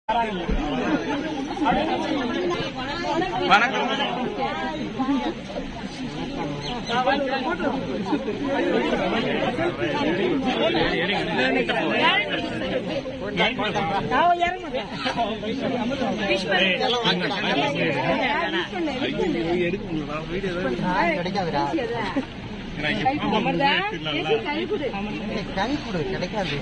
வணக்கம் கிடைக்காதுடா கை கொடு கிடைக்காது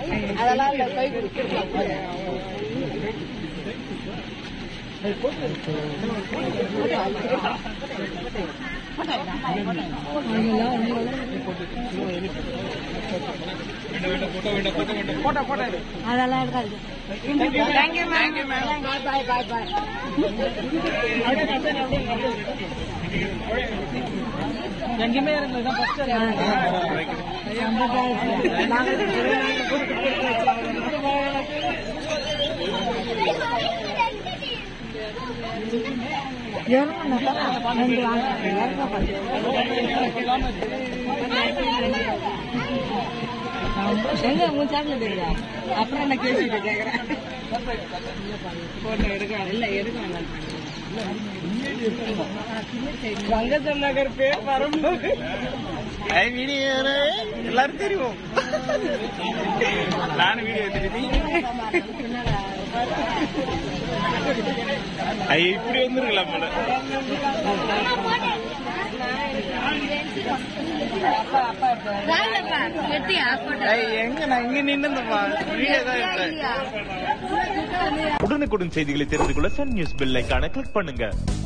அதெல்லாம் இருக்காது பாய் பாய் பாய் எங்க உன் சாட்டில் தெரியுதா அப்புறம் என்ன கேட்டுட்டு கேக்குறேன் போட்டோ எடுக்க இல்ல எடுக்க வேண்டாம் கங்கசம் நகர் பேர் வரும்போது ஐ, வீடியோ எல்லாரும் தெரியும் நானும் வீடியோ எடுத்துட்டு ஐ, இப்படி வந்துருக்கலாம் போல அப்பா அப்பா கெட்டியா ஐ, எங்க நான் இங்க நின்னுப்பா வீடியோ தான் எடுத்தேன் இல்லையா உடனுக்குடன் செய்திகளை தெரிந்து கொள்ள சன் நியூஸ் பெல் ஐகானை கிளிக் பண்ணுங்க